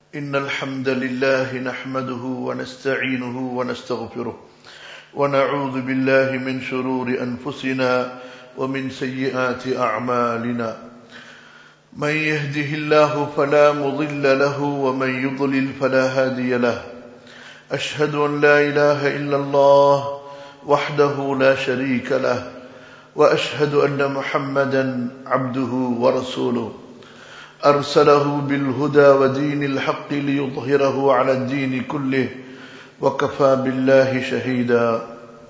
إن الحمد لله نحمده ونستعينه ونستغفره ونعوذ بالله من شرور أنفسنا ومن سيئات أعمالنا من يهده الله فلا مضل له ومن يضلل فلا هادي له أشهد أن لا إله إلا الله وحده لا شريك له وأشهد أن محمدا عبده ورسوله أرسله بالهدى ودين الحق ليظهره على الدين كله وكفى بالله شهيدا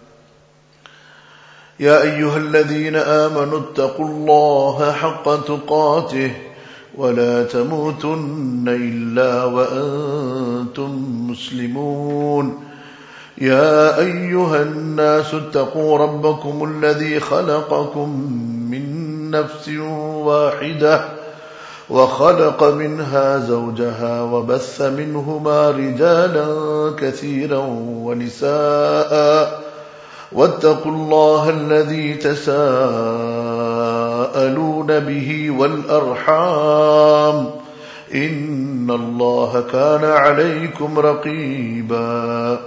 يا أيها الذين آمنوا اتقوا الله حق تقاته ولا تموتن إلا وأنتم مسلمون يا أيها الناس اتقوا ربكم الذي خلقكم من نفس واحدة وخلق منها زوجها وبث منهما رجالا كثيرا ونساء واتقوا الله الذي تساءلون به والأرحام إن الله كان عليكم رقيبا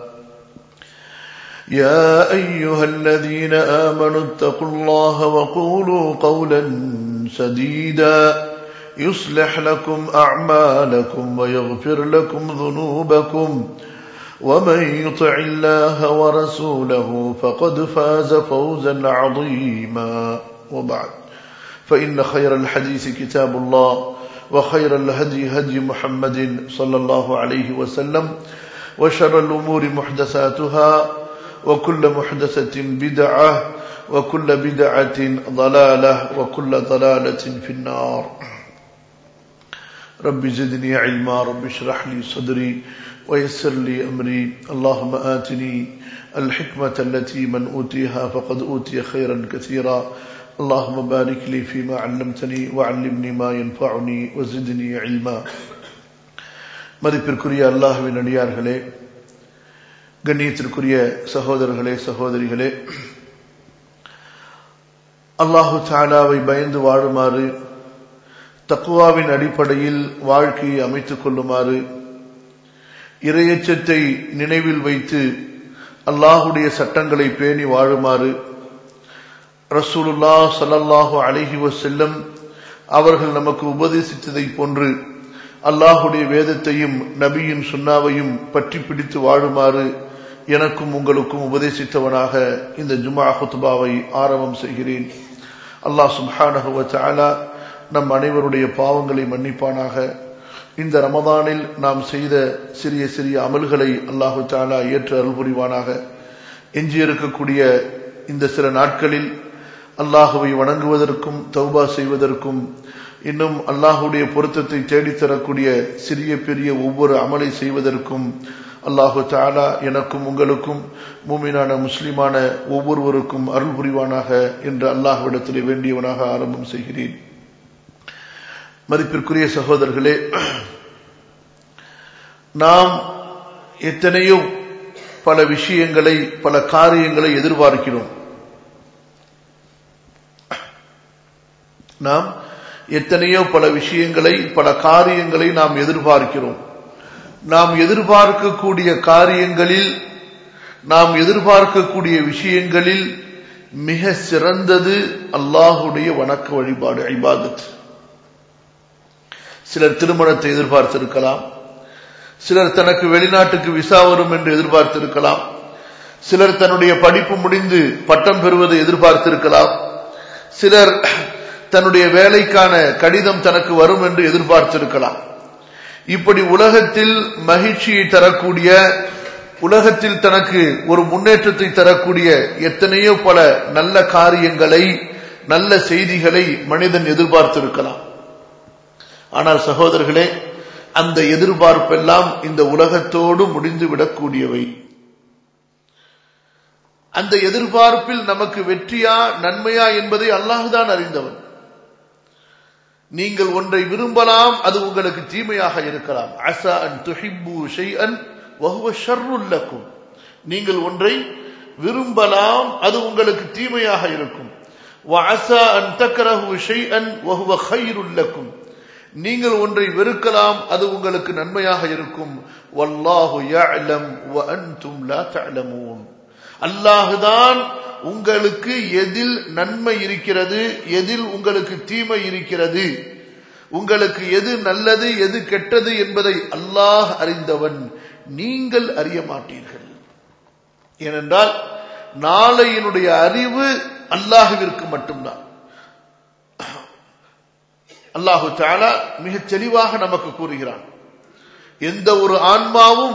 يا أيها الذين آمنوا اتقوا الله وقولوا قولا سديدا يصلح لكم أعمالكم ويغفر لكم ذنوبكم ومن يطع الله ورسوله فقد فاز فوزا عظيما وبعد فإن خير الحديث كتاب الله وخير الهدي هدي محمد صلى الله عليه وسلم وشر الأمور محدثاتها وكل محدثة بدعة وكل بدعة ضلالة وكل ضلالة في النار رب زدني علما رب اشرح لي صدري ويسر لي أمري اللهم آتني الحكمة التي من أوتيها فقد أوتي خيرا كثيرا اللهم بارك لي فيما علمتني وعلمني ما ينفعني وزدني علما மதிப்பிற்குரிய அல்லாஹுவின் அடியார்களே கண்ணியத்திற்குரிய சகோதரர்களே சகோதரிகளே அல்லாஹு தாலாவை பயந்து வாழுமாறு தக்குவாவின் அடிப்படையில் வாழ்க்கையை அமைத்துக் கொள்ளுமாறு இரையச்சத்தை நினைவில் வைத்து அல்லாஹுடைய சட்டங்களை பேணி வாழுமாறு ரசூலுல்லா சல்லல்லாஹு அழகி செல்லம் அவர்கள் நமக்கு உபதேசித்ததை போன்று அல்லாஹுடைய வேதத்தையும் நபியின் சுண்ணாவையும் பற்றி பிடித்து வாழுமாறு எனக்கும் உங்களுக்கும் உபதேசித்தவனாக இந்த ஜுமா ஹுத்பாவை ஆரம்பம் செய்கிறேன் அல்லாஹ் சுப்ஹானஹுவ தாலா நம் அனைவருடைய பாவங்களை மன்னிப்பானாக இந்த ரமதானில் நாம் செய்த சிறிய சிறிய அமல்களை அல்லாஹு தாலா ஏற்று அருள் புரிவானாக எஞ்சியிருக்கக்கூடிய இந்த சில நாட்களில் அல்லாஹுவை வணங்குவதற்கும் தௌபா செய்வதற்கும் இன்னும் அல்லாஹுடைய பொருத்தத்தை தேடித்தரக்கூடிய சிறிய பெரிய ஒவ்வொரு அமலை செய்வதற்கும் அல்லாஹு தாலா எனக்கும் உங்களுக்கும் மூமினான முஸ்லிமான ஒவ்வொருவருக்கும் அருள் புரிவானாக என்று அல்லாஹ்விடத்தில் வேண்டியவனாக ஆரம்பம் செய்கிறேன் மதிப்பிற்குரிய சகோதரர்களே நாம் எத்தனையோ பல விஷயங்களை பல காரியங்களை எதிர்பார்க்கிறோம் நாம் எத்தனையோ பல விஷயங்களை பல காரியங்களை நாம் எதிர்பார்க்கிறோம் நாம் எதிர்பார்க்கக்கூடிய காரியங்களில் நாம் எதிர்பார்க்கக்கூடிய விஷயங்களில் மிக சிறந்தது அல்லாஹுடைய வணக்க வழிபாடு ஐபாதத் சிலர் திருமணத்தை எதிர்பார்த்திருக்கலாம் சிலர் தனக்கு வெளிநாட்டுக்கு விசா வரும் என்று எதிர்பார்த்திருக்கலாம் சிலர் தன்னுடைய படிப்பு முடிந்து பட்டம் பெறுவதை எதிர்பார்த்திருக்கலாம் சிலர் தன்னுடைய வேலைக்கான கடிதம் தனக்கு வரும் என்று எதிர்பார்த்திருக்கலாம் இப்படி உலகத்தில் மகிழ்ச்சியை தரக்கூடிய உலகத்தில் தனக்கு ஒரு முன்னேற்றத்தை தரக்கூடிய எத்தனையோ பல நல்ல காரியங்களை நல்ல செய்திகளை மனிதன் எதிர்பார்த்திருக்கலாம் ஆனால் சகோதரர்களே அந்த எதிர்பார்ப்பெல்லாம் இந்த உலகத்தோடு முடிந்து விடக்கூடியவை அந்த எதிர்பார்ப்பில் நமக்கு வெற்றியா நன்மையா என்பதை அல்லாஹுதான் அறிந்தவன் நீங்கள் ஒன்றை விரும்பலாம் அது உங்களுக்கு தீமையாக இருக்கலாம் அசா அன் துஹிப்பு ஷைஅன் வஹுவ ஷர்ருல்லக்கும் நீங்கள் ஒன்றை விரும்பலாம் அது உங்களுக்கு தீமையாக இருக்கும் وعسى أن تكرهوا شيئا وهو خير لكم நீங்கள் ஒன்றை வெறுக்கலாம் அது உங்களுக்கு நன்மையாக இருக்கும் வல்லாஹு யஅலம் வ அன்தும் லா தஅலமூன் அல்லாஹுதான் உங்களுக்கு எதில் நன்மை இருக்கிறது எதில் உங்களுக்கு தீமை இருக்கிறது உங்களுக்கு எது நல்லது எது கெட்டது என்பதை அல்லாஹ் அறிந்தவன் நீங்கள் அறிய மாட்டீர்கள் ஏனென்றால் நாளையினுடைய அறிவு அல்லாஹுவிற்கு மட்டும்தான் அல்லாஹு தாலா மிக தெளிவாக நமக்கு கூறுகிறான் எந்த ஒரு ஆன்மாவும்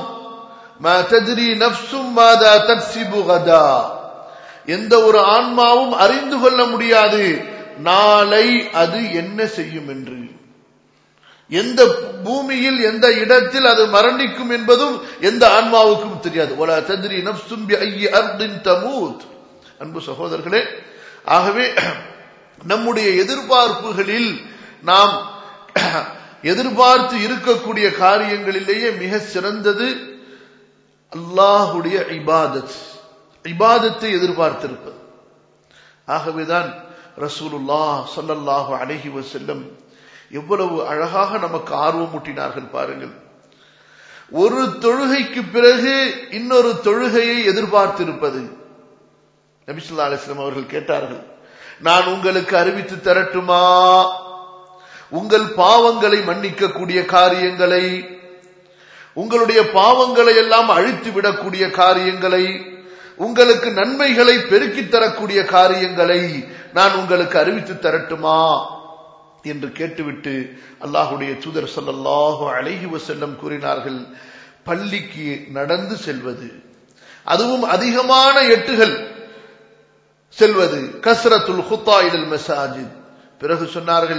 எந்த ஒரு ஆன்மாவும் அறிந்து கொள்ள முடியாது நாளை அது என்ன செய்யும் என்று எந்த பூமியில் எந்த இடத்தில் அது மரணிக்கும் என்பதும் எந்த ஆன்மாவுக்கும் தெரியாது ஒலா தத்ரி நப்சும் அர்தின் தமூத் அன்பு சகோதரர்களே ஆகவே நம்முடைய எதிர்பார்ப்புகளில் நாம் எதிர்பார்த்து இருக்கக்கூடிய காரியங்களிலேயே மிக சிறந்தது அல்லாஹுடைய இபாதத் இபாதத்தை எதிர்பார்த்திருப்பது ஆகவேதான் ரசூலுல்லா சொல்லல்லாஹு அழகி செல்லம் எவ்வளவு அழகாக நமக்கு ஆர்வம் ஊட்டினார்கள் பாருங்கள் ஒரு தொழுகைக்கு பிறகு இன்னொரு தொழுகையை எதிர்பார்த்திருப்பது நபிசுல்லா அலிஸ்லாம் அவர்கள் கேட்டார்கள் நான் உங்களுக்கு அறிவித்து தரட்டுமா உங்கள் பாவங்களை மன்னிக்கக்கூடிய காரியங்களை உங்களுடைய பாவங்களை எல்லாம் அழித்து விடக்கூடிய காரியங்களை உங்களுக்கு நன்மைகளை பெருக்கித் தரக்கூடிய காரியங்களை நான் உங்களுக்கு அறிவித்து தரட்டுமா என்று கேட்டுவிட்டு அல்லாஹுடைய தூதர் சொல்லல்லாஹு அழகி செல்லம் கூறினார்கள் பள்ளிக்கு நடந்து செல்வது அதுவும் அதிகமான எட்டுகள் செல்வது கஸ்ரத்துல் ஹுத்தா இதல் மெசாஜித் பிறகு சொன்னார்கள்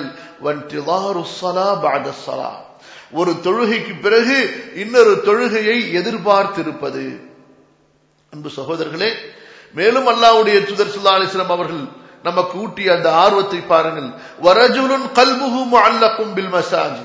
ஒரு தொழுகைக்கு பிறகு இன்னொரு தொழுகையை எதிர்பார்த்திருப்பது அன்பு சகோதரர்களே மேலும் அல்லாவுடைய சுதர் சுல்லா அலிஸ்லாம் அவர்கள் நமக்கு ஊட்டிய அந்த ஆர்வத்தை பாருங்கள் வரஜுலுன் கல்முகு அல்லக்கும் பில் மசாஜ்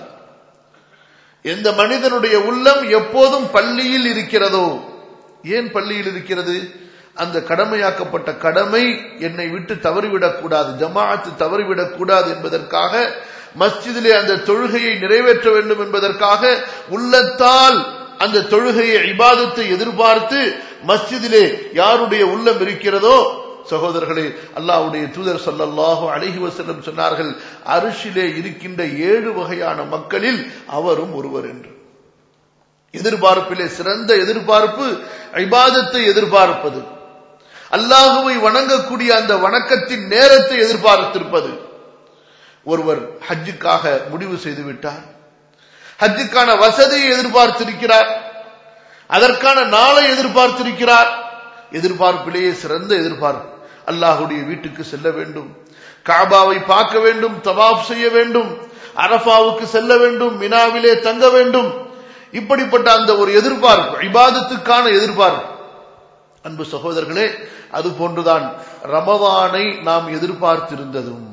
எந்த மனிதனுடைய உள்ளம் எப்போதும் பள்ளியில் இருக்கிறதோ ஏன் பள்ளியில் இருக்கிறது அந்த கடமையாக்கப்பட்ட கடமை என்னை விட்டு தவறிவிடக் கூடாது ஜமாஅத்து தவறிவிடக் கூடாது என்பதற்காக மஸ்ஜிதிலே அந்த தொழுகையை நிறைவேற்ற வேண்டும் என்பதற்காக உள்ளத்தால் அந்த தொழுகையை இபாதத்தை எதிர்பார்த்து மஸ்ஜிதிலே யாருடைய உள்ளம் இருக்கிறதோ சகோதரர்களே அல்லாவுடைய தூதர் சொல்லல்லாஹு அழகி வசல்லம் சொன்னார்கள் அரிசிலே இருக்கின்ற ஏழு வகையான மக்களில் அவரும் ஒருவர் என்று எதிர்பார்ப்பிலே சிறந்த எதிர்பார்ப்பு ஐபாதத்தை எதிர்பார்ப்பது அல்லாஹுவை வணங்கக்கூடிய அந்த வணக்கத்தின் நேரத்தை எதிர்பார்த்திருப்பது ஒருவர் ஹஜ்ஜுக்காக முடிவு செய்து விட்டார் ஹஜ்ஜுக்கான வசதியை எதிர்பார்த்திருக்கிறார் அதற்கான நாளை எதிர்பார்த்திருக்கிறார் எதிர்பார்ப்பிலேயே சிறந்த எதிர்பார்ப்பு அல்லாஹுடைய வீட்டுக்கு செல்ல வேண்டும் காபாவை பார்க்க வேண்டும் தவாப் செய்ய வேண்டும் அரபாவுக்கு செல்ல வேண்டும் மினாவிலே தங்க வேண்டும் இப்படிப்பட்ட அந்த ஒரு எதிர்பார்ப்பு இபாதத்துக்கான எதிர்பார்ப்பு அன்பு சகோதரர்களே அது போன்றுதான் ரமதானை நாம் எதிர்பார்த்திருந்ததும்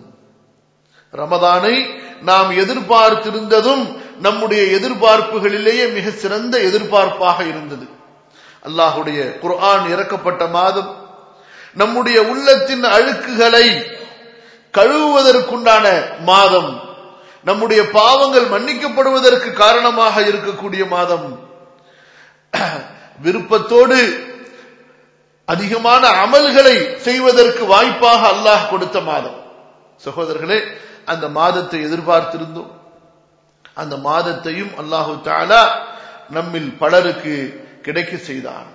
ரமதானை நாம் எதிர்பார்த்திருந்ததும் நம்முடைய எதிர்பார்ப்புகளிலேயே மிக சிறந்த எதிர்பார்ப்பாக இருந்தது அல்லாஹுடைய குர்ஆன் இறக்கப்பட்ட மாதம் நம்முடைய உள்ளத்தின் அழுக்குகளை கழுவுவதற்குண்டான மாதம் நம்முடைய பாவங்கள் மன்னிக்கப்படுவதற்கு காரணமாக இருக்கக்கூடிய மாதம் விருப்பத்தோடு அதிகமான அமல்களை செய்வதற்கு வாய்ப்பாக அல்லாஹ் கொடுத்த மாதம் சகோதரர்களே அந்த மாதத்தை எதிர்பார்த்திருந்தோம் அந்த மாதத்தையும் அல்லாஹு தாலா நம்மில் பலருக்கு கிடைக்க செய்தான்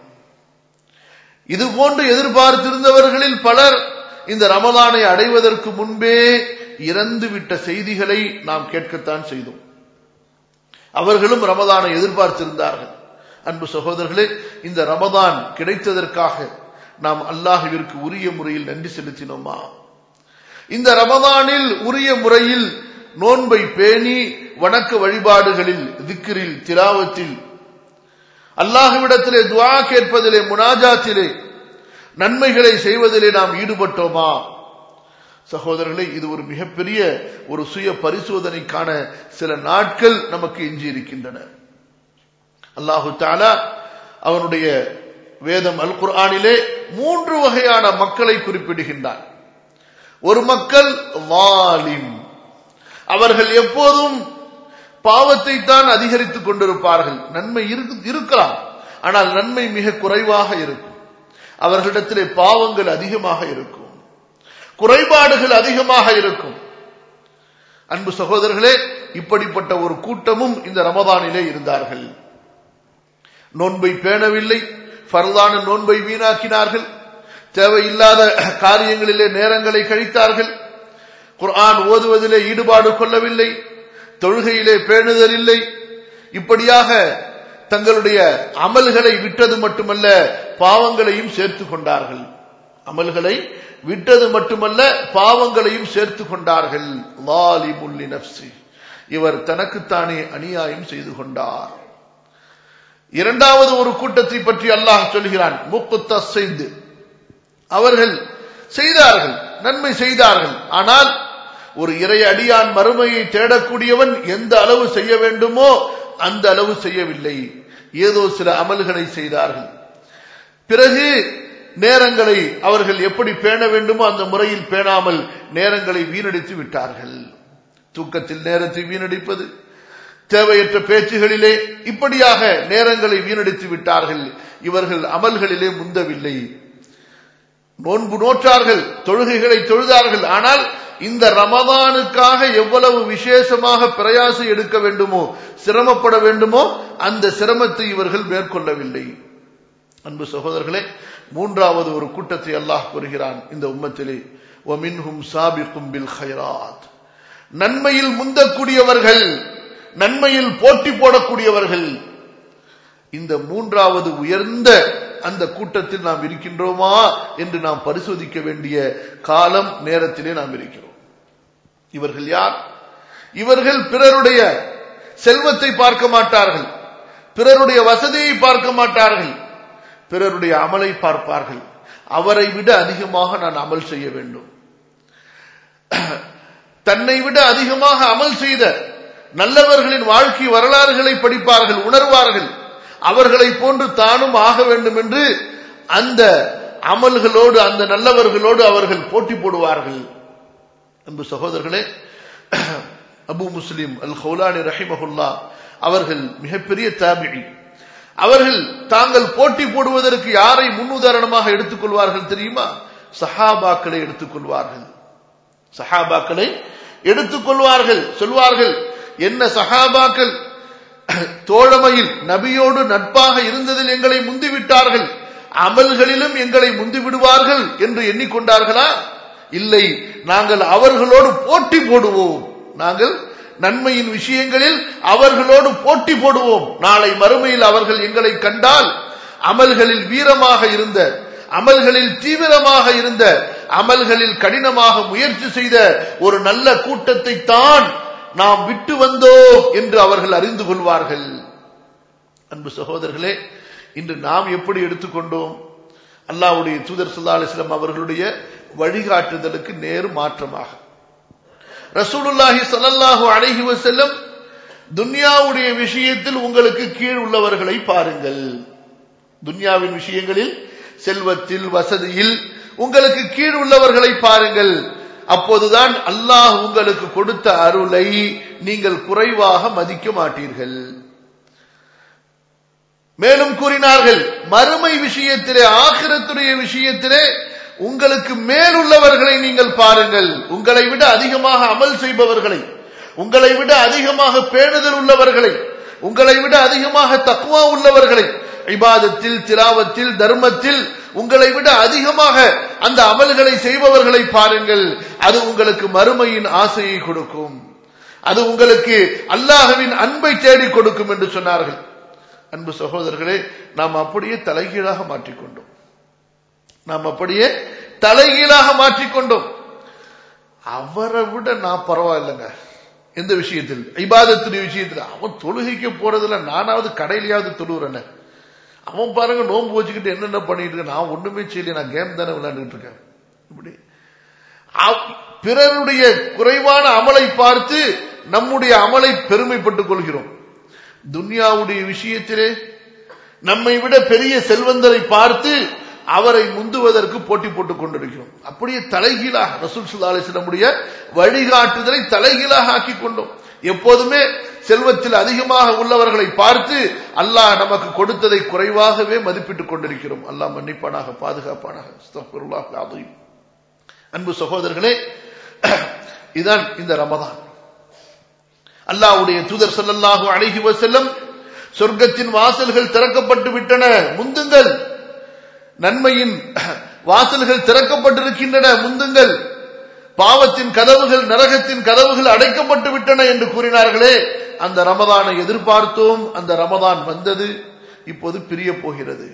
இது போன்று எதிர்பார்த்திருந்தவர்களில் பலர் இந்த ரமதானை அடைவதற்கு முன்பே இறந்துவிட்ட செய்திகளை நாம் கேட்கத்தான் செய்தோம் அவர்களும் ரமதானை எதிர்பார்த்திருந்தார்கள் அன்பு சகோதரர்களே இந்த ரமதான் கிடைத்ததற்காக நாம் அல்லாஹுவிற்கு உரிய முறையில் நன்றி செலுத்தினோமா இந்த ரமதானில் உரிய முறையில் நோன்பை பேணி வணக்க வழிபாடுகளில் திக்கிரில் திராவத்தில் அல்லாஹுவிடத்திலே துவா கேட்பதிலே முனாஜாத்திலே நன்மைகளை செய்வதிலே நாம் ஈடுபட்டோமா சகோதரர்களே இது ஒரு மிகப்பெரிய ஒரு சுய பரிசோதனைக்கான சில நாட்கள் நமக்கு எஞ்சி இருக்கின்றன அல்லாஹு தாலா அவனுடைய வேதம் அல் குர்ஆனிலே மூன்று வகையான மக்களை குறிப்பிடுகின்றார் ஒரு மக்கள் வாலிம் அவர்கள் எப்போதும் பாவத்தை தான் அதிகரித்துக் கொண்டிருப்பார்கள் நன்மை இருக்கலாம் ஆனால் நன்மை மிக குறைவாக இருக்கும் அவர்களிடத்திலே பாவங்கள் அதிகமாக இருக்கும் குறைபாடுகள் அதிகமாக இருக்கும் அன்பு சகோதரர்களே இப்படிப்பட்ட ஒரு கூட்டமும் இந்த ரமதானிலே இருந்தார்கள் நோன்பை பேணவில்லை பரதான நோன்பை வீணாக்கினார்கள் தேவையில்லாத காரியங்களிலே நேரங்களை கழித்தார்கள் குர்ஆன் ஓதுவதிலே ஈடுபாடு கொள்ளவில்லை தொழுகையிலே பேணுதல் இல்லை இப்படியாக தங்களுடைய அமல்களை விட்டது மட்டுமல்ல பாவங்களையும் சேர்த்து கொண்டார்கள் அமல்களை விட்டது மட்டுமல்ல பாவங்களையும் சேர்த்து கொண்டார்கள் லாலிமுல்லி நப்சி இவர் தனக்குத்தானே அநியாயம் செய்து கொண்டார் இரண்டாவது ஒரு கூட்டத்தை பற்றி அல்லாஹ் சொல்கிறான் முக்குத்த செய்து அவர்கள் செய்தார்கள் நன்மை செய்தார்கள் ஆனால் ஒரு இறை அடியான் மறுமையை தேடக்கூடியவன் எந்த அளவு செய்ய வேண்டுமோ அந்த அளவு செய்யவில்லை ஏதோ சில அமல்களை செய்தார்கள் பிறகு நேரங்களை அவர்கள் எப்படி பேண வேண்டுமோ அந்த முறையில் பேணாமல் நேரங்களை வீணடித்து விட்டார்கள் தூக்கத்தில் நேரத்தை வீணடிப்பது தேவையற்ற பேச்சுகளிலே இப்படியாக நேரங்களை வீணடித்து விட்டார்கள் இவர்கள் அமல்களிலே முந்தவில்லை நோன்பு நோற்றார்கள் தொழுகைகளை தொழுதார்கள் ஆனால் இந்த ரமதானுக்காக எவ்வளவு விசேஷமாக பிரயாசம் எடுக்க வேண்டுமோ சிரமப்பட வேண்டுமோ அந்த சிரமத்தை இவர்கள் மேற்கொள்ளவில்லை அன்பு சகோதரர்களே மூன்றாவது ஒரு கூட்டத்தை அல்லாஹ் கூறுகிறான் இந்த உம்மத்திலே ஒமின்ஹும் சாபிக்கும் பில் ஹைராத் நன்மையில் முந்தக்கூடியவர்கள் நன்மையில் போட்டி போடக்கூடியவர்கள் இந்த மூன்றாவது உயர்ந்த அந்த கூட்டத்தில் நாம் இருக்கின்றோமா என்று நாம் பரிசோதிக்க வேண்டிய காலம் நேரத்திலே நாம் இருக்கிறோம் இவர்கள் யார் இவர்கள் பிறருடைய செல்வத்தை பார்க்க மாட்டார்கள் பிறருடைய வசதியை பார்க்க மாட்டார்கள் பிறருடைய அமலை பார்ப்பார்கள் அவரை விட அதிகமாக நான் அமல் செய்ய வேண்டும் தன்னை விட அதிகமாக அமல் செய்த நல்லவர்களின் வாழ்க்கை வரலாறுகளை படிப்பார்கள் உணர்வார்கள் அவர்களை போன்று தானும் ஆக வேண்டும் என்று அந்த அமல்களோடு அந்த நல்லவர்களோடு அவர்கள் போட்டி போடுவார்கள் அன்பு சகோதரர்களே அபு முஸ்லிம் அல் ஹவுலானி ரஹிமஹுல்லா அவர்கள் மிகப்பெரிய தாபிழி அவர்கள் தாங்கள் போட்டி போடுவதற்கு யாரை முன்னுதாரணமாக எடுத்துக்கொள்வார்கள் தெரியுமா சஹாபாக்களை எடுத்துக்கொள்வார்கள் சஹாபாக்களை எடுத்துக்கொள்வார்கள் சொல்வார்கள் என்ன சஹாபாக்கள் தோழமையில் நபியோடு நட்பாக இருந்ததில் எங்களை முந்திவிட்டார்கள் அமல்களிலும் எங்களை முந்திவிடுவார்கள் என்று எண்ணிக்கொண்டார்களா இல்லை நாங்கள் அவர்களோடு போட்டி போடுவோம் நாங்கள் நன்மையின் விஷயங்களில் அவர்களோடு போட்டி போடுவோம் நாளை மறுமையில் அவர்கள் எங்களை கண்டால் அமல்களில் வீரமாக இருந்த அமல்களில் தீவிரமாக இருந்த அமல்களில் கடினமாக முயற்சி செய்த ஒரு நல்ல கூட்டத்தை தான் நாம் விட்டு வந்தோம் என்று அவர்கள் அறிந்து கொள்வார்கள் அன்பு சகோதரர்களே இன்று நாம் எப்படி எடுத்துக்கொண்டோம் அல்லாவுடைய தூதர் சுல்லா அலிஸ்லாம் அவர்களுடைய வழிகாட்டுதலுக்கு நேர் மாற்றமாக ரசூலுல்லாஹி சல்லல்லாஹு அலைஹி வஸல்லம் துன்யாவுடைய விஷயத்தில் உங்களுக்கு கீழ் உள்ளவர்களை பாருங்கள் துன்யாவின் விஷயங்களில் செல்வத்தில் வசதியில் உங்களுக்கு கீழ் உள்ளவர்களை பாருங்கள் அப்போதுதான் அல்லாஹ் உங்களுக்கு கொடுத்த அருளை நீங்கள் குறைவாக மதிக்க மாட்டீர்கள் மேலும் கூறினார்கள் மறுமை விஷயத்திலே ஆகிரத்துடைய விஷயத்திலே உங்களுக்கு மேலுள்ளவர்களை நீங்கள் பாருங்கள் உங்களை விட அதிகமாக அமல் செய்பவர்களை உங்களை விட அதிகமாக பேணுதல் உள்ளவர்களை உங்களை விட அதிகமாக தக்குவா உள்ளவர்களை இபாதத்தில் திராவத்தில் தர்மத்தில் உங்களை விட அதிகமாக அந்த அமல்களை செய்பவர்களை பாருங்கள் அது உங்களுக்கு மறுமையின் ஆசையை கொடுக்கும் அது உங்களுக்கு அல்லாஹவின் அன்பை தேடி கொடுக்கும் என்று சொன்னார்கள் அன்பு சகோதரர்களே நாம் அப்படியே தலைகீழாக மாற்றிக்கொண்டோம் நாம் அப்படியே தலைகீழாக மாற்றிக்கொண்டோம் அவரை விட நான் பரவாயில்லைங்க எந்த விஷயத்தில் ஐபாதத்துடைய விஷயத்தில் அவன் தொழுகைக்கு போறதுல நானாவது கடையிலையாவது தொழுகிறேன் அவன் பாருங்க நோன்பு வச்சுக்கிட்டு என்னென்ன பண்ணிட்டு இருக்க நான் ஒண்ணுமே செய்யல நான் கேம் தானே விளையாண்டுட்டு இருக்கேன் இப்படி பிறருடைய குறைவான அமலை பார்த்து நம்முடைய அமலை பெருமைப்பட்டுக் கொள்கிறோம் துன்யாவுடைய விஷயத்திலே நம்மை விட பெரிய செல்வந்தரை பார்த்து அவரை முந்துவதற்கு போட்டி போட்டுக் கொண்டிருக்கிறோம் அப்படியே தலைகீழாக ரசூல் சுல்லா அலிஸ்லமுடைய வழிகாட்டுதலை தலைகீழாக ஆக்கிக் கொண்டோம் எப்போதுமே செல்வத்தில் அதிகமாக உள்ளவர்களை பார்த்து அல்லாஹ் நமக்கு கொடுத்ததை குறைவாகவே மதிப்பிட்டுக் கொண்டிருக்கிறோம் அல்லாஹ் மன்னிப்பானாக பாதுகாப்பானாக அஸ்தக்ஃபிருல்லாஹ் அல்-அஸீம். அன்பு சகோதரர்களே இதுதான் இந்த ரமதான் அல்லாஹ்வுடைய தூதர் ஸல்லல்லாஹு அலைஹி வஸல்லம் சொர்க்கத்தின் வாசல்கள் திறக்கப்பட்டு விட்டன முந்துங்கள் நன்மையின் வாசல்கள் திறக்கப்பட்டிருக்கின்றன முந்துங்கள் பாவத்தின் கதவுகள் நரகத்தின் கதவுகள் அடைக்கப்பட்டு விட்டன என்று கூறினார்களே அந்த ரமதானை எதிர்பார்த்தோம் அந்த ரமதான் வந்தது இப்போது பிரிய போகிறது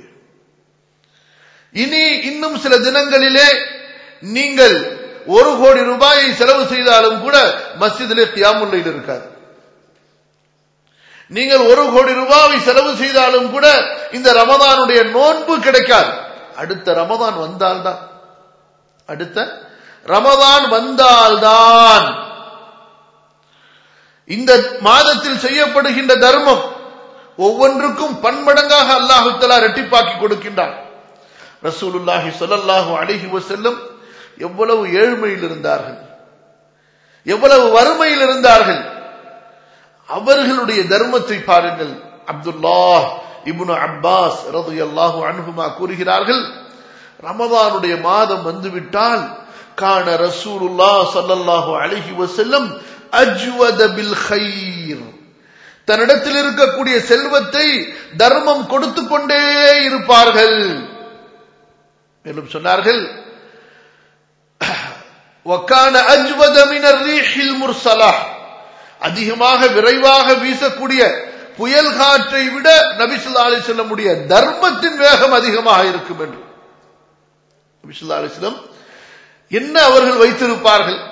இனி இன்னும் சில தினங்களிலே நீங்கள் ஒரு கோடி ரூபாயை செலவு செய்தாலும் கூட மஸ்ஜிதிலே தியாமுல்லையில் இருக்காது நீங்கள் ஒரு கோடி ரூபாவை செலவு செய்தாலும் கூட இந்த ரமதானுடைய நோன்பு கிடைக்காது அடுத்த ரமதான் வந்தால்தான் அடுத்த ரமதான் வந்தால்தான் இந்த மாதத்தில் செய்யப்படுகின்ற தர்மம் ஒவ்வொன்றுக்கும் பன்மடங்காக அல்லாஹு தலா ரெட்டிப்பாக்கி கொடுக்கின்றான் ரசூலுல்லாஹி ஸல்லல்லாஹு அலைஹி வஸல்லம் எவ்வளவு ஏழ்மையில் இருந்தார்கள் எவ்வளவு வறுமையில் இருந்தார்கள் அவர்களுடைய தர்மத்தை பாருங்கள் அப்துல்லாஹ் இப்னு அப்பாஸ் ரலியல்லாஹு அன்ஹுமா கூறுகிறார்கள் ரமதானுடைய மாதம் வந்துவிட்டால் கான ரசூலுல்லாஹ் ஸல்லல்லாஹு அலைஹி வஸல்லம் அஜ்வத பில் கைர் தன்னிடத்தில் இருக்கக்கூடிய செல்வத்தை தர்மம் கொடுத்து கொண்டே இருப்பார்கள் மேலும் சொன்னார்கள் وكان أجود من الريح المرسلة அதிகமாக விரைவாக வீசக்கூடிய புயல் காற்றை விட நபிசுல்லா அலி செல்லமுடைய தர்மத்தின் வேகம் அதிகமாக இருக்கும் என்று நபிசுல்லா அலிஸ்லம் என்ன அவர்கள் வைத்திருப்பார்கள்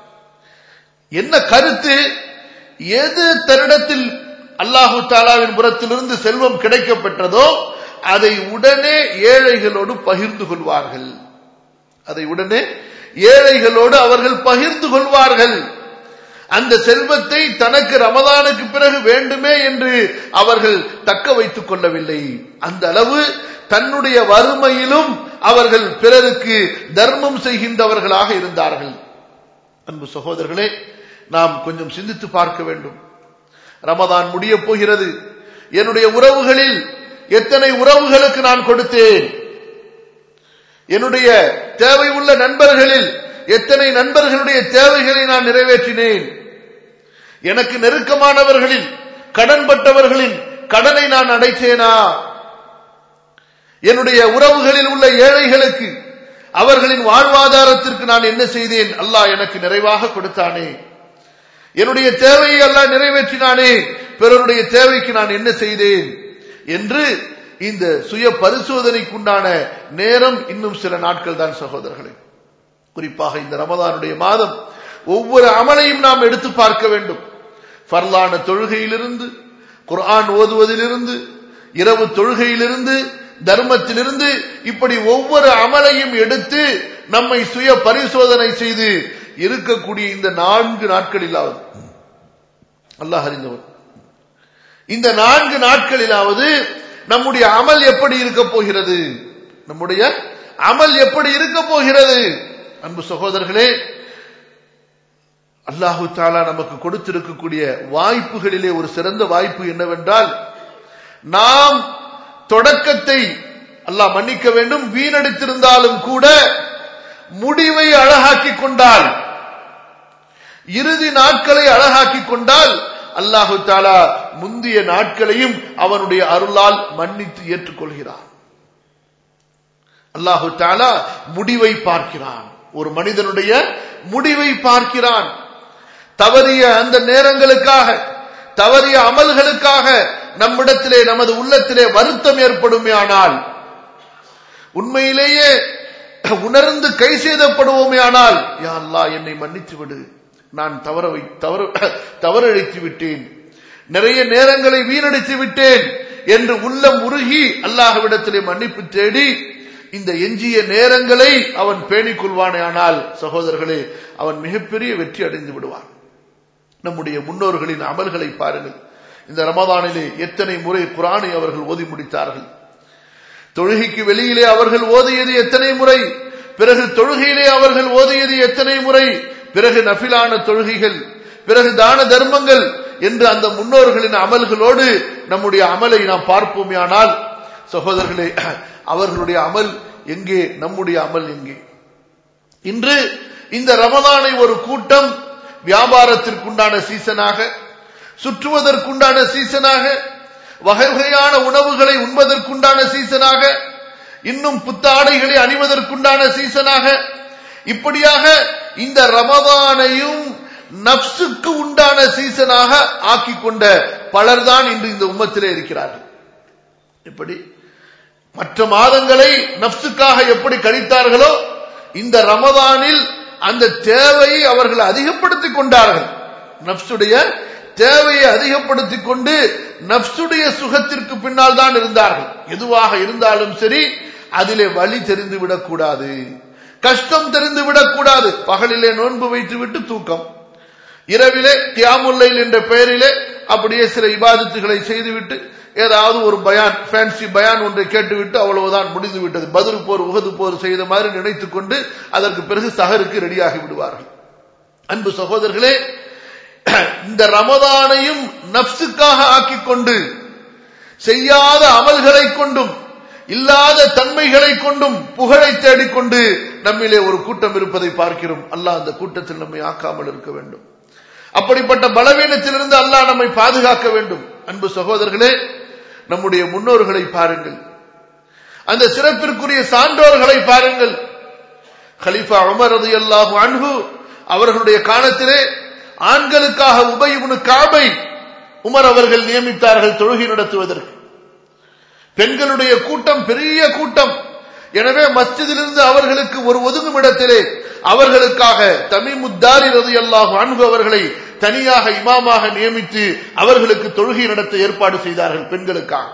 என்ன கருத்து எது தன்னிடத்தில் அல்லாஹு தாலாவின் புறத்திலிருந்து செல்வம் கிடைக்கப்பெற்றதோ அதை உடனே ஏழைகளோடு பகிர்ந்து கொள்வார்கள் அதை உடனே ஏழைகளோடு அவர்கள் பகிர்ந்து கொள்வார்கள் அந்த செல்வத்தை தனக்கு ரமதானுக்கு பிறகு வேண்டுமே என்று அவர்கள் தக்க வைத்துக் கொள்ளவில்லை அந்த அளவு தன்னுடைய வறுமையிலும் அவர்கள் பிறருக்கு தர்மம் செய்கின்றவர்களாக இருந்தார்கள் அன்பு சகோதரர்களே நாம் கொஞ்சம் சிந்தித்து பார்க்க வேண்டும் ரமதான் முடிய போகிறது என்னுடைய உறவுகளில் எத்தனை உறவுகளுக்கு நான் கொடுத்தேன் என்னுடைய தேவை உள்ள நண்பர்களில் எத்தனை நண்பர்களுடைய தேவைகளை நான் நிறைவேற்றினேன் எனக்கு நெருக்கமானவர்களில் கடன்பட்டவர்களின் கடனை நான் அடைத்தேனா என்னுடைய உறவுகளில் உள்ள ஏழைகளுக்கு அவர்களின் வாழ்வாதாரத்திற்கு நான் என்ன செய்தேன் அல்லாஹ் எனக்கு நிறைவாக கொடுத்தானே என்னுடைய தேவையை அல்லாஹ் நிறைவேற்றினானே பிறருடைய தேவைக்கு நான் என்ன செய்தேன் என்று இந்த சுய பரிசோதனைக்குண்டான நேரம் இன்னும் சில நாட்கள் தான் சகோதரர்களே குறிப்பாக இந்த ரமதானுடைய மாதம் ஒவ்வொரு அமலையும் நாம் எடுத்து பார்க்க வேண்டும் ஃபர்லான தொழுகையிலிருந்து குர்ஆன் ஓதுவதிலிருந்து இரவு தொழுகையிலிருந்து தர்மத்திலிருந்து இப்படி ஒவ்வொரு அமலையும் எடுத்து நம்மை சுய பரிசோதனை செய்து இருக்கக்கூடிய இந்த நான்கு நாட்களிலாவது அல்லாஹ் அறிந்தவர் இந்த நான்கு நாட்களிலாவது நம்முடைய அமல் எப்படி இருக்க போகிறது நம்முடைய அமல் எப்படி இருக்க போகிறது அன்பு சகோதரர்களே அல்லாஹு தாலா நமக்கு கொடுத்திருக்கக்கூடிய வாய்ப்புகளிலே ஒரு சிறந்த வாய்ப்பு என்னவென்றால் நாம் தொடக்கத்தை அல்லாஹ் மன்னிக்க வேண்டும் வீணடித்திருந்தாலும் கூட முடிவை அழகாக்கி கொண்டால் இறுதி நாட்களை அழகாக்கி கொண்டால் அல்லாஹு தாலா முந்திய நாட்களையும் அவனுடைய அருளால் மன்னித்து ஏற்றுக்கொள்கிறான் அல்லாஹு தாலா முடிவை பார்க்கிறான் ஒரு மனிதனுடைய முடிவை பார்க்கிறான் தவறிய அந்த நேரங்களுக்காக தவறிய அமல்களுக்காக நம்மிடத்திலே நமது உள்ளத்திலே வருத்தம் ஏற்படுமே ஆனால் உண்மையிலேயே உணர்ந்து கை செய்தப்படுவோமே ஆனால் யா அல்லா என்னை மன்னித்து விடு நான் தவற வை தவறு தவறழித்து விட்டேன் நிறைய நேரங்களை வீணடித்து விட்டேன் என்று உள்ளம் உருகி அல்லாஹ்விடத்திலே மன்னிப்பு தேடி இந்த எஞ்சிய நேரங்களை அவன் பேணிக் கொள்வானே ஆனால் சகோதரர்களே அவன் மிகப்பெரிய வெற்றி அடைந்து விடுவான் நம்முடைய முன்னோர்களின் அமல்களை பாருங்கள் இந்த ரமதானிலே எத்தனை முறை குரானை அவர்கள் ஓதி முடித்தார்கள் தொழுகைக்கு வெளியிலே அவர்கள் ஓதியது எத்தனை முறை பிறகு தொழுகையிலே அவர்கள் ஓதியது எத்தனை முறை பிறகு நபிலான தொழுகைகள் பிறகு தான தர்மங்கள் என்று அந்த முன்னோர்களின் அமல்களோடு நம்முடைய அமலை நாம் பார்ப்போமேயானால் சகோதரர்களே அவர்களுடைய அமல் எங்கே நம்முடைய அமல் எங்கே இன்று இந்த ரமதானை ஒரு கூட்டம் வியாபாரத்திற்குண்டான சீசனாக சுற்றுவதற்குண்டான சீசனாக வகை வகையான உணவுகளை உண்பதற்குண்டான சீசனாக இன்னும் புத்தாடைகளை அணிவதற்குண்டான சீசனாக இப்படியாக இந்த ரமதானையும் நப்சுக்கு உண்டான சீசனாக ஆக்கிக் கொண்ட பலர்தான் இன்று இந்த உம்மத்திலே இருக்கிறார்கள் இப்படி மற்ற மாதங்களை நப்சுக்காக எப்படி கழித்தார்களோ இந்த ரமதானில் அந்த தேவையை அவர்கள் அதிகப்படுத்திக் கொண்டார்கள் நப்சுடைய தேவையை அதிகப்படுத்திக் கொண்டு நப்சுடைய சுகத்திற்கு பின்னால் தான் இருந்தார்கள் எதுவாக இருந்தாலும் சரி அதிலே வழி தெரிந்து விடக்கூடாது கஷ்டம் தெரிந்து விடக்கூடாது பகலிலே நோன்பு வைத்துவிட்டு தூக்கம் இரவிலே தியாமுல்லைல் என்ற பெயரிலே அப்படியே சில இபாதத்துகளை செய்துவிட்டு ஏதாவது ஒரு பயான் ஃபேன்சி பயான் ஒன்றை கேட்டுவிட்டு அவ்வளவுதான் முடிந்து விட்டது பதில் போர் உகது போர் செய்த மாதிரி நினைத்துக் கொண்டு அதற்கு பிறகு சஹருக்கு ரெடியாகி விடுவார்கள் அன்பு சகோதரர்களே இந்த ரமதானையும் நப்சுக்காக ஆக்கிக் கொண்டு செய்யாத அமல்களை கொண்டும் இல்லாத தன்மைகளை கொண்டும் புகழை தேடிக்கொண்டு நம்மிலே ஒரு கூட்டம் இருப்பதை பார்க்கிறோம் அல்லாஹ் அந்த கூட்டத்தில் நம்மை ஆக்காமல் இருக்க வேண்டும் அப்படிப்பட்ட பலவீனத்திலிருந்து அல்லாஹ் நம்மை பாதுகாக்க வேண்டும் அன்பு சகோதரர்களே நம்முடைய முன்னோர்களை பாருங்கள் அந்த சிறப்பிற்குரிய சான்றோர்களை பாருங்கள் கலிஃபா உமர் ரதி அல்லாஹு அன்ஹு அவர்களுடைய காலத்திலே ஆண்களுக்காக உபயுபனு காபை உமர் அவர்கள் நியமித்தார்கள் தொழுகை நடத்துவதற்கு பெண்களுடைய கூட்டம் பெரிய கூட்டம் எனவே மஸ்ஜிதிலிருந்து அவர்களுக்கு ஒரு ஒதுங்கும் இடத்திலே அவர்களுக்காக தமிமுத்தாரி ரதி அல்லாஹு அன்பு அவர்களை தனியாக இமாமாக நியமித்து அவர்களுக்கு தொழுகை நடத்த ஏற்பாடு செய்தார்கள் பெண்களுக்காக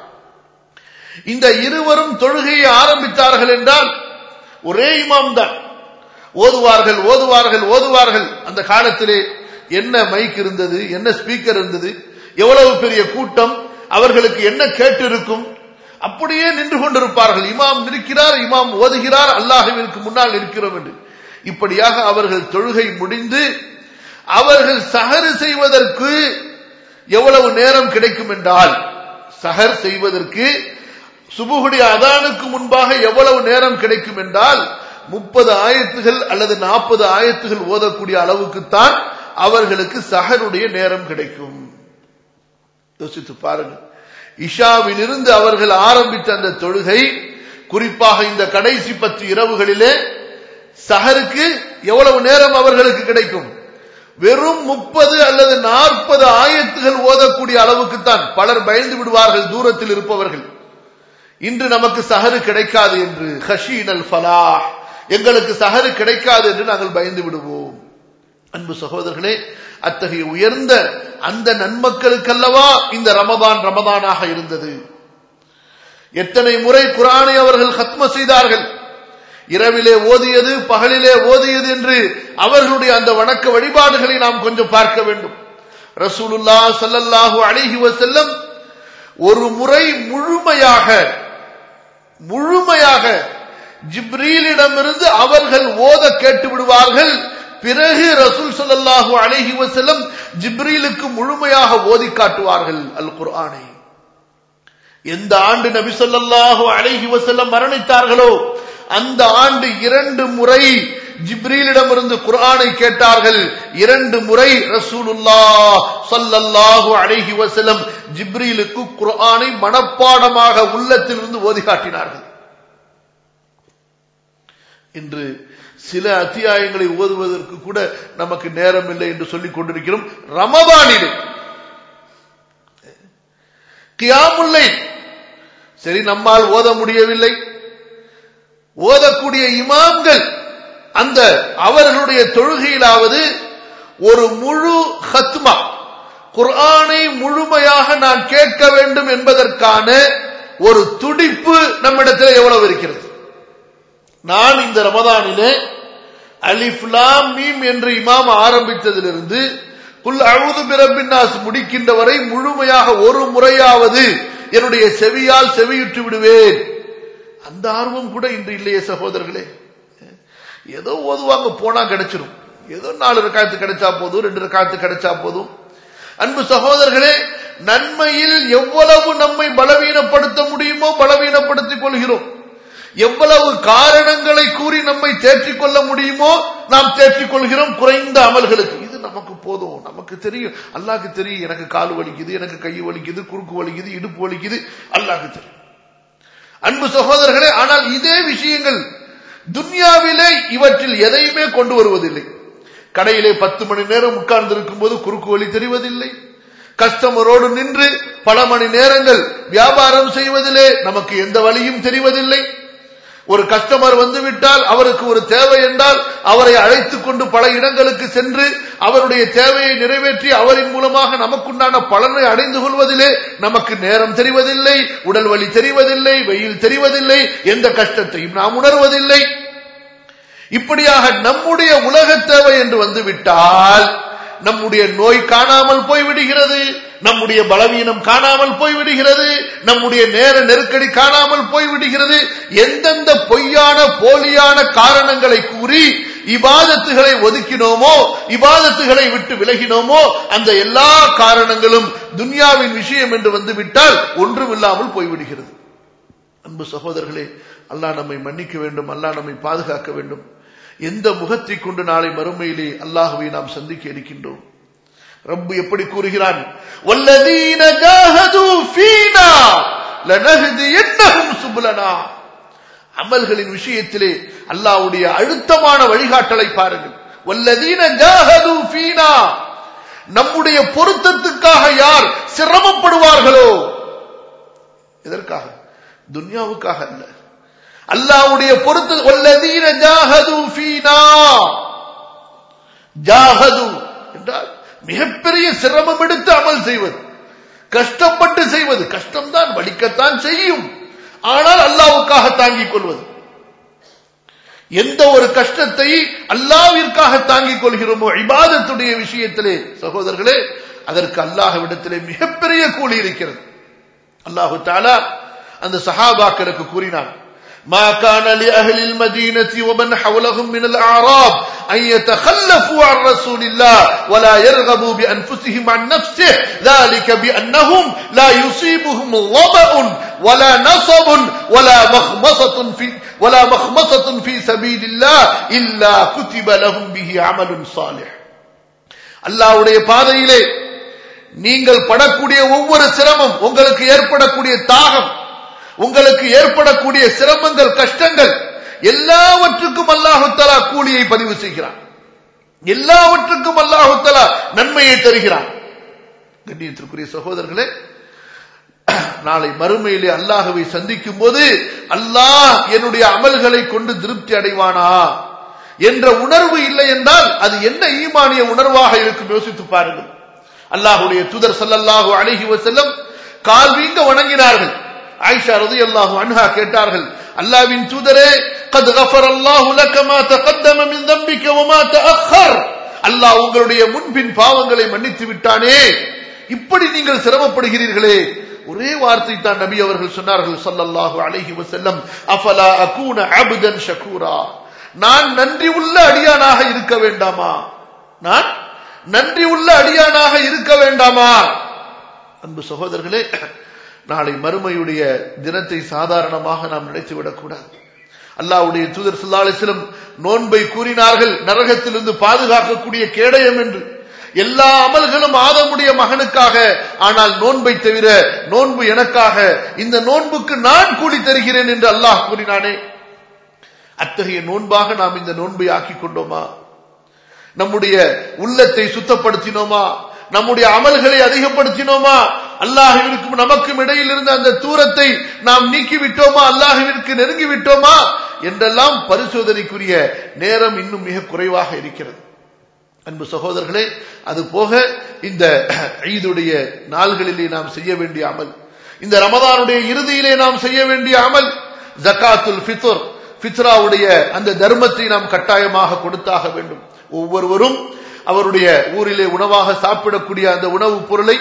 இந்த இருவரும் தொழுகையை ஆரம்பித்தார்கள் என்றால் ஒரே இமாம் தான் ஓதுவார்கள் ஓதுவார்கள் ஓதுவார்கள் அந்த காலத்திலே என்ன மைக் இருந்தது என்ன ஸ்பீக்கர் இருந்தது எவ்வளவு பெரிய கூட்டம் அவர்களுக்கு என்ன கேட்டு இருக்கும் அப்படியே நின்று கொண்டிருப்பார்கள் இமாம் நிற்கிறார் இமாம் ஓதுகிறார் அல்லாஹுவிற்கு முன்னால் இருக்கிறோம் என்று இப்படியாக அவர்கள் தொழுகை முடிந்து அவர்கள் சஹரு செய்வதற்கு எவ்வளவு நேரம் கிடைக்கும் என்றால் சஹர் செய்வதற்கு சுபுகுடைய அதானுக்கு முன்பாக எவ்வளவு நேரம் கிடைக்கும் என்றால் முப்பது ஆயத்துகள் அல்லது நாற்பது ஆயத்துகள் ஓதக்கூடிய அளவுக்குத்தான் அவர்களுக்கு சஹருடைய நேரம் கிடைக்கும் யோசித்து பாருங்கள் இஷாவிலிருந்து அவர்கள் ஆரம்பித்த அந்த தொழுகை குறிப்பாக இந்த கடைசி பத்து இரவுகளிலே சஹருக்கு எவ்வளவு நேரம் அவர்களுக்கு கிடைக்கும் வெறும் முப்பது அல்லது நாற்பது ஆயத்துகள் ஓதக்கூடிய அளவுக்குத்தான் பலர் பயந்து விடுவார்கள் தூரத்தில் இருப்பவர்கள் இன்று நமக்கு சஹரு கிடைக்காது என்று ஹஷீன் அல் ஃபலா எங்களுக்கு சஹரு கிடைக்காது என்று நாங்கள் பயந்து விடுவோம் அன்பு சகோதரர்களே அத்தகைய உயர்ந்த அந்த நன்மக்களுக்கல்லவா இந்த ரமதான் ரமதானாக இருந்தது எத்தனை முறை குரானை அவர்கள் ஹத்ம செய்தார்கள் இரவிலே ஓதியது பகலிலே ஓதியது என்று அவர்களுடைய அந்த வணக்க வழிபாடுகளை நாம் கொஞ்சம் பார்க்க வேண்டும் ரசூலுல்லா சல்லல்லாஹு அலிஹி வசல்லம் ஒரு முறை முழுமையாக முழுமையாக ஜிப்ரீலிடமிருந்து அவர்கள் ஓத கேட்டு விடுவார்கள் பிறகு ரசூல் சல்லாஹூ அலஹி வசல்லம் ஜிப்ரீலுக்கு முழுமையாக ஓதி காட்டுவார்கள் அல் குர்ஆனை எந்த ஆண்டு நபி சொல்லாஹு அலஹி வசல்லம் மரணித்தார்களோ அந்த ஆண்டு இரண்டு முறை ஜிப்ரீலிடமிருந்து குர்ஆனை கேட்டார்கள் இரண்டு முறை ரசூலுல்லா சல்லல்லாஹு அலைஹி வஸல்லம் ஜிப்ரீலுக்கு குர்ஆனை மனப்பாடமாக உள்ளத்திலிருந்து ஓதி காட்டினார்கள் இன்று சில அத்தியாயங்களை ஓதுவதற்கு கூட நமக்கு நேரம் இல்லை என்று சொல்லிக் கொண்டிருக்கிறோம் ரமதானிலே கியாமுல்லை சரி நம்மால் ஓத முடியவில்லை ஓதக்கூடிய இமாம்கள் அந்த அவர்களுடைய தொழுகையிலாவது ஒரு முழு ஹத்மா குர்ஆனை முழுமையாக நான் கேட்க வேண்டும் என்பதற்கான ஒரு துடிப்பு நம்மிடத்தில் எவ்வளவு இருக்கிறது நான் இந்த ரமதானிலே அலிஃப்லாம் மீம் என்று இமாம் ஆரம்பித்ததிலிருந்து குல் அழுது பிரபின்னாஸ் முடிக்கின்ற வரை முழுமையாக ஒரு முறையாவது என்னுடைய செவியால் செவியுற்று விடுவேன் அந்த ஆர்வம் கூட இன்று இல்லையே சகோதரர்களே ஏதோ ஓதுவாங்க போனா கிடைச்சிரும் ஏதோ நாலு ரக்காத்து கிடைச்சா போதும் ரெண்டு ரக்காத்து கிடைச்சா போதும் அன்பு சகோதரர்களே நன்மையில் எவ்வளவு நம்மை பலவீனப்படுத்த முடியுமோ பலவீனப்படுத்திக் கொள்கிறோம் எவ்வளவு காரணங்களை கூறி நம்மை தேற்றிக் கொள்ள முடியுமோ நாம் தேற்றிக் கொள்கிறோம் குறைந்த அமல்களுக்கு இது நமக்கு போதும் நமக்கு தெரியும் அல்லாஹ்க்கு தெரியும் எனக்கு கால் வலிக்குது எனக்கு கை வலிக்குது குறுக்கு வலிக்குது இடுப்பு வலிக்குது அல்லாஹ்க்கு தெரியும் அன்பு சகோதரர்களே ஆனால் இதே விஷயங்கள் துன்யாவிலே இவற்றில் எதையுமே கொண்டு வருவதில்லை கடையிலே பத்து மணி நேரம் உட்கார்ந்து இருக்கும் போது குறுக்கு வழி தெரிவதில்லை கஸ்டமரோடு நின்று பல மணி நேரங்கள் வியாபாரம் செய்வதிலே நமக்கு எந்த வழியும் தெரிவதில்லை ஒரு கஸ்டமர் வந்து விட்டால் அவருக்கு ஒரு தேவை என்றால் அவரை அழைத்துக் கொண்டு பல இடங்களுக்கு சென்று அவருடைய தேவையை நிறைவேற்றி அவரின் மூலமாக நமக்குண்டான பலனை அடைந்து கொள்வதிலே நமக்கு நேரம் தெரிவதில்லை உடல் வலி தெரிவதில்லை வெயில் தெரிவதில்லை எந்த கஷ்டத்தையும் நாம் உணர்வதில்லை இப்படியாக நம்முடைய உலக தேவை என்று வந்துவிட்டால் நம்முடைய நோய் காணாமல் போய்விடுகிறது நம்முடைய பலவீனம் காணாமல் போய்விடுகிறது நம்முடைய நேர நெருக்கடி காணாமல் போய்விடுகிறது எந்தெந்த பொய்யான போலியான காரணங்களை கூறி இபாதத்துகளை ஒதுக்கினோமோ இபாதத்துகளை விட்டு விலகினோமோ அந்த எல்லா காரணங்களும் துன்யாவின் விஷயம் என்று வந்துவிட்டால் ஒன்றுமில்லாமல் போய்விடுகிறது அன்பு சகோதரர்களே அல்லாஹ் நம்மை மன்னிக்க வேண்டும் அல்லாஹ் நம்மை பாதுகாக்க வேண்டும் எந்த முகத்தை கொண்டு நாளை மறுமையிலே அல்லாஹுவை நாம் சந்திக்க இருக்கின்றோம் ரப்பு எப்படி கூறுகிறான் வல்லதீன ஜாஹது ஃபீனா லனஹ்தியன்னஹும் சுபுலனா அமல்களின் விஷயத்திலே அல்லாஹ்வுடைய அழுத்தமான வழிகாட்டலை பாருங்கள் வல்லதீன ஜாஹது ஃபீனா நம்முடைய பொருத்தத்துக்காக யார் சிரமப்படுவார்களோ எதற்காக துன்யாவுக்காக அல்ல அல்லாவுடைய பொறுத்து வல்லதீன ஜாஹது ஃபீனா ஜாஹது என்றால் மிகப்பெரிய சிரமம் எடுத்து அமல் செய்வது கஷ்டப்பட்டு செய்வது கஷ்டம்தான் வலிக்கத்தான் செய்யும் ஆனால் அல்லாவுக்காக தாங்கிக் கொள்வது எந்த ஒரு கஷ்டத்தை அல்லாவிற்காக தாங்கிக் கொள்கிறோமோ இபாதத்துடைய விஷயத்திலே சகோதரர்களே அதற்கு அல்லாஹ்விடத்திலே மிகப்பெரிய கூலி இருக்கிறது அல்லாஹு தாலா அந்த சஹாபாக்களுக்கு கூறினான் ما كان لأهل المدينة ومن حولهم من الأعراب أن يتخلفوا عن رسول الله ولا يرغبوا بأنفسهم عن نفسه ذلك بأنهم لا يصيبهم ظمأ ولا نصب ولا مخمصة في ولا مخمصة في سبيل الله إلا كتب لهم به عمل صالح அல்லாவுடைய பாதையிலே நீங்கள் படக்கூடிய ஒவ்வொரு சிரமம் உங்களுக்கு ஏற்படக்கூடிய தாகம் உங்களுக்கு ஏற்படக்கூடிய சிரமங்கள் கஷ்டங்கள் எல்லாவற்றுக்கும் அல்லாஹுத்தலா கூலியை பதிவு செய்கிறான் எல்லாவற்றுக்கும் அல்லாஹுத்தலா நன்மையை தருகிறான் கண்ணியத்திற்குரிய சகோதரர்களே நாளை மறுமையிலே அல்லாஹுவை சந்திக்கும் போது அல்லாஹ் என்னுடைய அமல்களை கொண்டு திருப்தி அடைவானா என்ற உணர்வு இல்லை என்றால் அது என்ன ஈமானிய உணர்வாக இருக்கும் யோசித்து பாருங்கள் அல்லாஹுடைய தூதர் சல்லல்லாஹு அழகி வசல்லம் கால் வீங்க வணங்கினார்கள் ஆயிஷா ரதி அல்லாஹு அன்ஹா கேட்டார்கள் அல்லாவின் தூதரே கத் கஃபர் அல்லாஹு லக்க மா தகத்தம மின் தம்பிக்க வமா தஅக்கர் அல்லாஹ் உங்களுடைய முன்பின் பாவங்களை மன்னித்து விட்டானே இப்படி நீங்கள் சிரமப்படுகிறீர்களே ஒரே வார்த்தை தான் நபி அவர்கள் சொன்னார்கள் ஸல்லல்லாஹு அலைஹி வஸல்லம் அஃபலா அகூன அப்தன் ஷகூரா நான் நன்றி உள்ள அடியானாக இருக்க வேண்டாமா நான் நன்றி உள்ள அடியானாக இருக்க வேண்டாமா அன்பு சகோதரர்களே நாளை மறுமையுடைய தினத்தை சாதாரணமாக நாம் நினைத்து விடக்கூடாது அல்லாவுடைய தூதர் சுல்லாலிசிலும் நோன்பை கூறினார்கள் நரகத்திலிருந்து பாதுகாக்கக்கூடிய கேடயம் என்று எல்லா அமல்களும் ஆதமுடைய மகனுக்காக ஆனால் நோன்பை தவிர நோன்பு எனக்காக இந்த நோன்புக்கு நான் கூலி தருகிறேன் என்று அல்லாஹ் கூறினானே அத்தகைய நோன்பாக நாம் இந்த நோன்பை ஆக்கிக் கொண்டோமா நம்முடைய உள்ளத்தை சுத்தப்படுத்தினோமா நம்முடைய அமல்களை அதிகப்படுத்தினோமா அல்லாஹுவிற்கும் நமக்கும் இடையில் இருந்த அந்த தூரத்தை நாம் நீக்கிவிட்டோமா அல்லாஹுவிற்கு நெருங்கி விட்டோமா என்றெல்லாம் பரிசோதனைக்குரிய நேரம் இன்னும் மிக குறைவாக இருக்கிறது அன்பு சகோதரர்களே அது போக இந்த ஈதுடைய நாள்களிலே நாம் செய்ய வேண்டிய அமல் இந்த ரமதானுடைய இறுதியிலே நாம் செய்ய வேண்டிய அமல் ஜக்காத்துல் ஃபித்ர் ஃபித்ராவுடைய அந்த தர்மத்தை நாம் கட்டாயமாக கொடுத்தாக வேண்டும் ஒவ்வொருவரும் அவருடைய ஊரிலே உணவாக சாப்பிடக்கூடிய அந்த உணவுப் பொருளை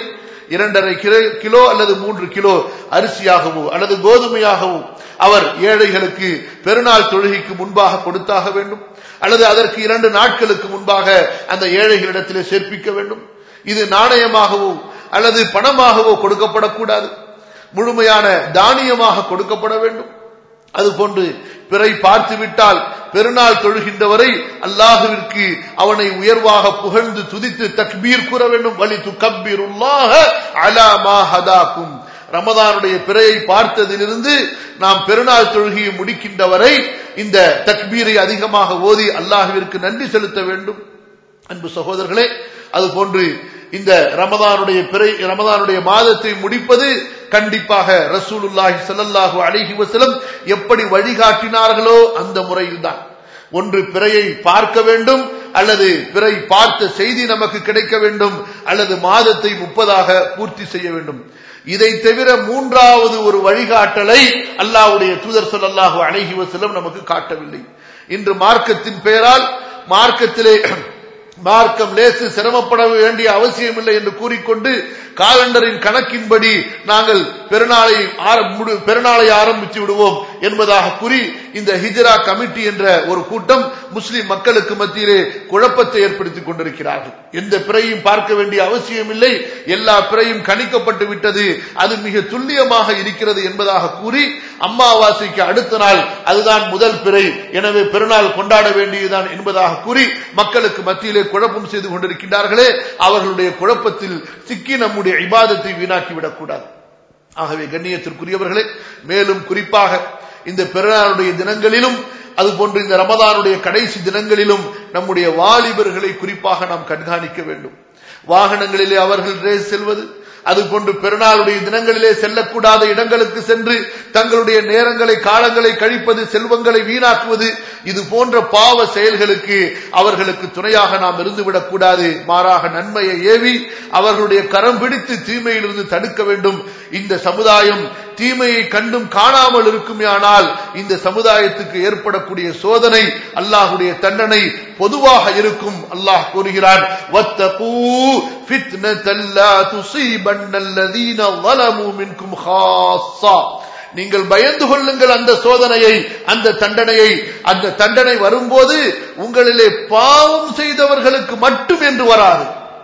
இரண்டரை கிலோ- கிலோ அல்லது மூன்று கிலோ அரிசியாகவோ அல்லது கோதுமையாகவோ அவர் ஏழைகளுக்கு பெருநாள் தொழுகைக்கு முன்பாக கொடுத்தாக வேண்டும் அல்லது அதற்கு இரண்டு நாட்களுக்கு முன்பாக அந்த ஏழைகளிடத்திலே சேர்ப்பிக்க வேண்டும் இது நாணயமாகவோ அல்லது பணமாகவோ கொடுக்கப்படக்கூடாது முழுமையான தானியமாக கொடுக்கப்பட வேண்டும் அதுபோன்று பிறை பார்த்து விட்டால் பெருநாள் தொழுகின்றவரை அல்லாஹுவிற்கு அவனை உயர்வாக புகழ்ந்து துதித்து தக்பீர் கூற வேண்டும் வலி துக்கபீருல்லாஹ அலா மா ஹதாக்கும் ரமதானுடைய பிறையை பார்த்ததிலிருந்து நாம் பெருநாள் தொழுகையை முடிக்கின்ற வரை இந்த தக்பீரை அதிகமாக ஓதி அல்லாஹுவிற்கு நன்றி செலுத்த வேண்டும் அன்பு சகோதரர்களே அதுபோன்று இந்த ரமதானுடைய பிறை ரமதானுடைய மாதத்தை முடிப்பது கண்டிப்பாக ரசூலுல்லாஹி ஸல்லல்லாஹு அலைஹி வஸல்லம் எப்படி வழிகாட்டினார்களோ அந்த முறையில்தான் ஒன்று பிறையை பார்க்க வேண்டும் அல்லது பிறை பார்த்த செய்தி நமக்கு கிடைக்க வேண்டும் அல்லது மாதத்தை முப்பதாக பூர்த்தி செய்ய வேண்டும் இதை தவிர மூன்றாவது ஒரு வழிகாட்டலை அல்லாஹ்வுடைய தூதர் ஸல்லல்லாஹு அலைஹி வஸல்லம் நமக்கு காட்டவில்லை இன்று மார்க்கத்தின் பெயரால் மார்க்கத்திலே மார்க்கம் லேசு சிரமப்பட வேண்டிய அவசியமில்லை என்று கூறிக்கொண்டு காலண்டரின் கணக்கின்படி நாங்கள் பெருநாளை ஆர- முடி- பெருநாளை ஆரம்பித்து விடுவோம் என்பதாக கூறி இந்த ஹிஜ்ரா கமிட்டி என்ற ஒரு கூட்டம் முஸ்லிம் மக்களுக்கு மத்தியிலே குழப்பத்தை ஏற்படுத்திக் கொண்டிருக்கிறார்கள் எந்த பிறையும் பார்க்க வேண்டிய அவசியமில்லை எல்லா பிறையும் கணிக்கப்பட்டு விட்டது அது மிக துல்லியமாக இருக்கிறது என்பதாக கூறி அம்மாவாசைக்கு அடுத்த நாள் அதுதான் முதல் பிறை எனவே பெருநாள் கொண்டாட வேண்டியதுதான் என்பதாக கூறி மக்களுக்கு மத்தியிலே குழப்பம் செய்து கொண்டிருக்கின்றார்களே அவர்களுடைய குழப்பத்தில் சிக்கி நம்முடைய இபாதத்தை வீணாக்கி விடக்கூடாது ஆகவே கண்ணியத்திற்குரியவர்களே மேலும் குறிப்பாக இந்த பெருநாளுடைய தினங்களிலும் அதுபோன்று இந்த ரமதானுடைய கடைசி தினங்களிலும் நம்முடைய வாலிபர்களை குறிப்பாக நாம் கண்காணிக்க வேண்டும் வாகனங்களிலே அவர்கள் ரேஸ் செல்வது அதுபோன்று பெருநாளுடைய தினங்களிலே செல்லக்கூடாத இடங்களுக்கு சென்று தங்களுடைய நேரங்களை காலங்களை கழிப்பது செல்வங்களை வீணாக்குவது இது போன்ற பாவ செயல்களுக்கு அவர்களுக்கு துணையாக நாம் இருந்துவிடக் கூடாது மாறாக நன்மையை ஏவி அவர்களுடைய கரம் பிடித்து தீமையிலிருந்து தடுக்க வேண்டும் இந்த சமுதாயம் தீமையை கண்டும் காணாமல் இருக்குமேயானால் இந்த சமுதாயத்துக்கு ஏற்படக்கூடிய சோதனை அல்லாஹுடைய தண்டனை பொதுவாக இருக்கும் அல்லாஹ் கூறுகிறான் வத்தகூ ஃபித்னத்தல் லா துஸீபன்னல்லதீன ظلموا منكم خاصة நீங்கள் பயந்து கொள்ளுங்கள் அந்த சோதனையை அந்த தண்டனையை அந்த தண்டனை வரும்போது உங்களிலே பாவம் செய்தவர்களுக்கு மட்டும் என்று வராது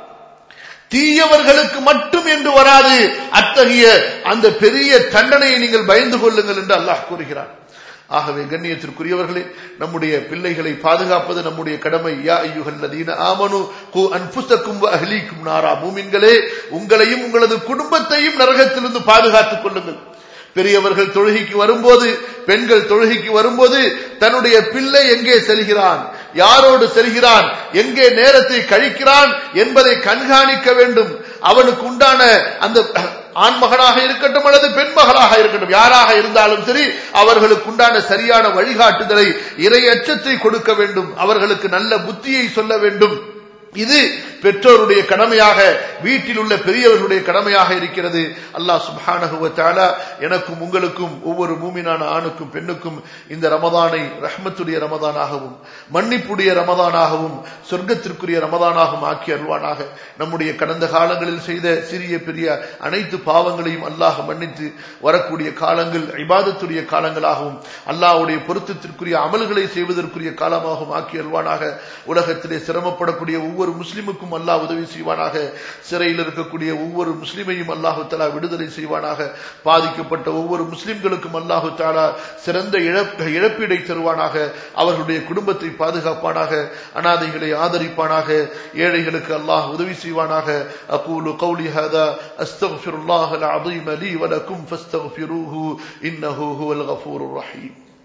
தீயவர்களுக்கு மட்டும் என்று வராது அத்தகைய அந்த பெரிய தண்டனையை நீங்கள் பயந்து கொள்ளுங்கள் என்று அல்லாஹ் கூறுகிறான் ஆகவே கண்ணியத்திற்குரியவர்களே நம்முடைய பிள்ளைகளை பாதுகாப்பது நம்முடைய கடமை யா ஐயுகல்லதீன ஆமனு கு அன்புசக்கும் வ அஹ்லீக்கும் நாரா மூமின்களே உங்களையும் உங்களது குடும்பத்தையும் நரகத்திலிருந்து பாதுகாத்துக் கொள்ளுங்கள் பெரியவர்கள் தொழுகைக்கு வரும்போது பெண்கள் தொழுகைக்கு வரும்போது தன்னுடைய பிள்ளை எங்கே செல்கிறான் யாரோடு செல்கிறான் எங்கே நேரத்தை கழிக்கிறான் என்பதை கண்காணிக்க வேண்டும் அவனுக்கு உண்டான அந்த ஆண்மகனாக இருக்கட்டும் அல்லது பெண் மகளாக இருக்கட்டும் யாராக இருந்தாலும் சரி அவர்களுக்கு உண்டான சரியான வழிகாட்டுதலை இறை அச்சத்தை கொடுக்க வேண்டும் அவர்களுக்கு நல்ல புத்தியை சொல்ல வேண்டும் இது பெற்றோருடைய கடமையாக வீட்டில் உள்ள பெரியவர்களுடைய கடமையாக இருக்கிறது அல்லாஹ் சுப்ஹானஹு வ தஆலா எனக்கும் உங்களுக்கும் ஒவ்வொரு மூமினான ஆணுக்கும் பெண்ணுக்கும் இந்த ரமதானை ரஹ்மத்துடைய ரமதானாகவும் மன்னிப்புடைய ரமதானாகவும் சொர்க்கத்திற்குரிய ரமதானாகவும் ஆக்கி அருள்வானாக நம்முடைய கடந்த காலங்களில் செய்த சிறிய பெரிய அனைத்து பாவங்களையும் அல்லாஹ் மன்னித்து வரக்கூடிய காலங்கள் இபாதத்துடைய காலங்களாகவும் அல்லாஹ்வுடைய பொருத்தத்திற்குரிய அமல்களை செய்வதற்குரிய காலமாகவும் ஆக்கி அருள்வானாக உலகத்திலே சிரமப்படக்கூடிய ஒவ்வொரு முஸ்லிமுக்கும் அல்லாஹ் உதவி செய்வானாக சிறையில் இருக்கக்கூடிய ஒவ்வொரு முஸ்லிமையும் அல்லாஹு தலா விடுதலை செய்வானாக பாதிக்கப்பட்ட ஒவ்வொரு முஸ்லிம்களுக்கும் அல்லாஹு தாலா சிறந்த இழப்ப இழப்பீடை தருவானாக அவர்களுடைய குடும்பத்தை பாதுகாப்பானாக அனாதைகளை ஆதரிப்பானாக ஏழைகளுக்கு அல்லாஹ் உதவி செய்வானாக அகூலு கௌலி ஹதா அஸ்தக்ஃபிருல்லாஹ் அல் அஸீம் லீ வலக்கும் ஃபஸ்தக்ஃபிரூஹு இன்னஹு ஹுவல் கஃபூருர் ரஹீம்